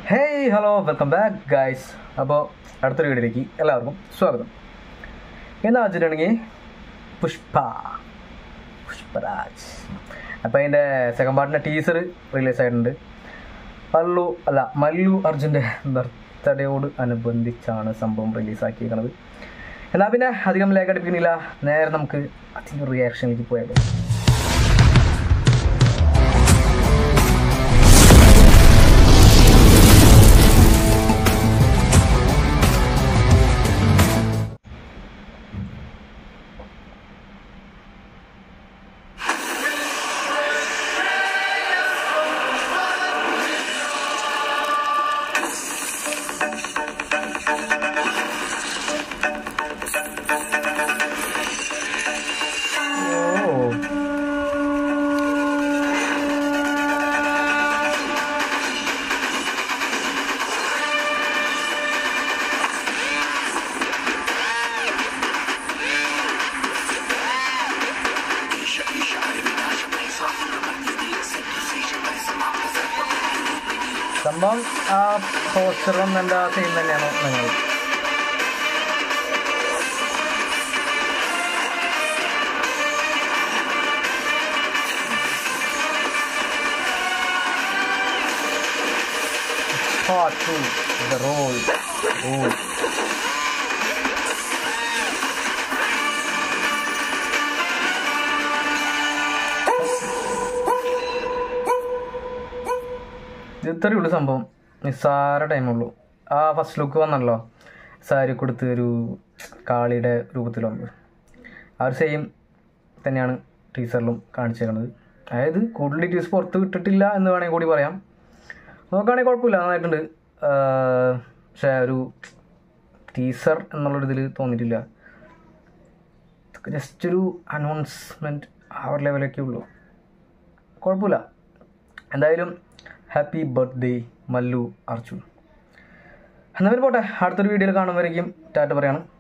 hey hello welcome back guys അപ്പോൾ അടുത്തൊരു വീഡിയോയിലേക്ക് എല്ലാവർക്കും സ്വാഗതം എന്താ വെച്ചിട്ടുണ്ടെങ്കിൽ പുഷ്പ പുഷ്പരാജ് അപ്പോൾ അതിൻ്റെ സെക്കൻഡ് പാർട്ടിൻ്റെ ടീസർ റിലീസ് ആയിട്ടുണ്ട് പല്ലു അല്ല മല്ലു അർജുൻ്റെ ബർത്ത്ഡേയോട് അനുബന്ധിച്ചാണ് സംഭവം റിലീസാക്കിയിരിക്കുന്നത് എന്നാൽ പിന്നെ അധികം ലേക്ക് അടുപ്പിക്കുന്നില്ല നേരെ നമുക്ക് അതിൻ്റെ റിയാക്ഷനിലേക്ക് പോയാലോ ഓ സംഭവം ആ പോസ്റ്ററും എൻ്റെ സെയിം തന്നെയാണോ നിങ്ങൾ Part 2 The Roll Roll ഇത് ഇത്രയേ ഉള്ളൂ സംഭവം നിസ്സാര ടൈമുള്ളൂ ആ ഫസ്റ്റ് ലുക്ക് വന്നല്ലോ സാരി കൊടുത്ത് ഒരു കാളിയുടെ രൂപത്തിലുണ്ട് ആ ഒരു സെയിം തന്നെയാണ് ടീച്ചറിലും കാണിച്ചേക്കുന്നത് അതായത് കൂടുതൽ ഡീറ്റെയിൽസ് പുറത്ത് വിട്ടിട്ടില്ല എന്ന് വേണമെങ്കിൽ കൂടി പറയാം നോക്കുകയാണെങ്കിൽ കുഴപ്പമില്ല നന്നായിട്ടുണ്ട് ആഹ് പക്ഷേ ഒരു ടീസർ എന്നുള്ളൊരിതിൽ തോന്നിയിട്ടില്ല ജസ്റ്റ് ഒരു അനൗൺസ്മെൻറ്റ് ആ ഒരു ലെവലൊക്കെ ഉള്ളൂ കുഴപ്പമില്ല എന്തായാലും ഹാപ്പി ബർത്ത്ഡേ മല്ലു അർജുൻ എന്നാൽ പിന്നെ പോട്ടെ അടുത്തൊരു വീഡിയോയിൽ കാണുമ്പോഴേക്കും ടാറ്റ പറയണം